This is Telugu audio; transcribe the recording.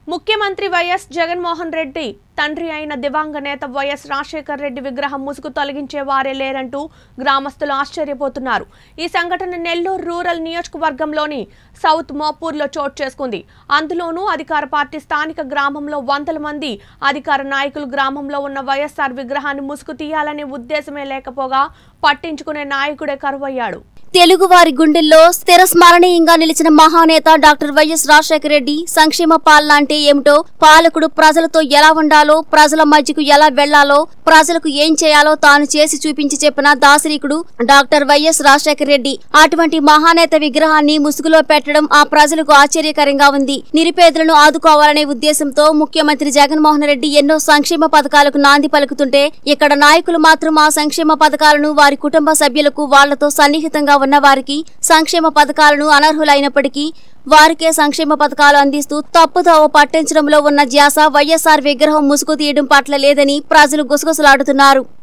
ముఖ్యమంత్రి వైఎస్ జగన్మోహన్ రెడ్డి తండ్రి అయిన దివంగ నేత వైఎస్ రాజశేఖర్ రెడ్డి విగ్రహం ముసుగు తొలగించే వారే లేరంటూ గ్రామస్తులు ఆశ్చర్యపోతున్నారు ఈ సంఘటన నెల్లూరు రూరల్ నియోజకవర్గంలోని సౌత్ మోపూర్లో చోటు చేసుకుంది అందులోనూ అధికార పార్టీ స్థానిక గ్రామంలో వందల మంది అధికార నాయకులు గ్రామంలో ఉన్న వైఎస్ఆర్ విగ్రహాన్ని ముసుగు తీయాలనే ఉద్దేశమే లేకపోగా పట్టించుకునే నాయకుడే కరువయ్యాడు తెలుగువారి గుండెల్లో స్థిర స్మరణీయంగా నిలిచిన మహానేత డాక్టర్ వైఎస్ రాజశేఖర రెడ్డి సంక్షేమ పాలన అంటే ఏమిటో పాలకుడు ప్రజలతో ఎలా ఉండాలో ప్రజల మధ్యకు ఎలా వెళ్లాలో ప్రజలకు ఏం చేయాలో తాను చేసి చూపించి చెప్పిన దాసరికుడు డాక్టర్ వైఎస్ రాజశేఖర రెడ్డి అటువంటి మహానేత విగ్రహాన్ని ముసుగులో పెట్టడం ఆ ప్రజలకు ఆశ్చర్యకరంగా ఉంది నిరుపేదలను ఆదుకోవాలనే ఉద్దేశంతో ముఖ్యమంత్రి జగన్మోహన్ రెడ్డి ఎన్నో సంక్షేమ పథకాలకు నాంది పలుకుతుంటే ఇక్కడ నాయకులు మాత్రం ఆ సంక్షేమ పథకాలను వారి కుటుంబ సభ్యులకు వాళ్లతో సన్నిహితంగా ఉన్న వారికి సంక్షేమ పథకాలను అనర్హులైనప్పటికీ వారికే సంక్షేమ పథకాలు అందిస్తూ తప్పుదోవ పట్టించడంలో ఉన్న ధ్యాస వైఎస్ఆర్ విగ్రహం ముసుగు తీయడం పట్ల లేదని ప్రజలు గుసగుసలాడుతున్నారు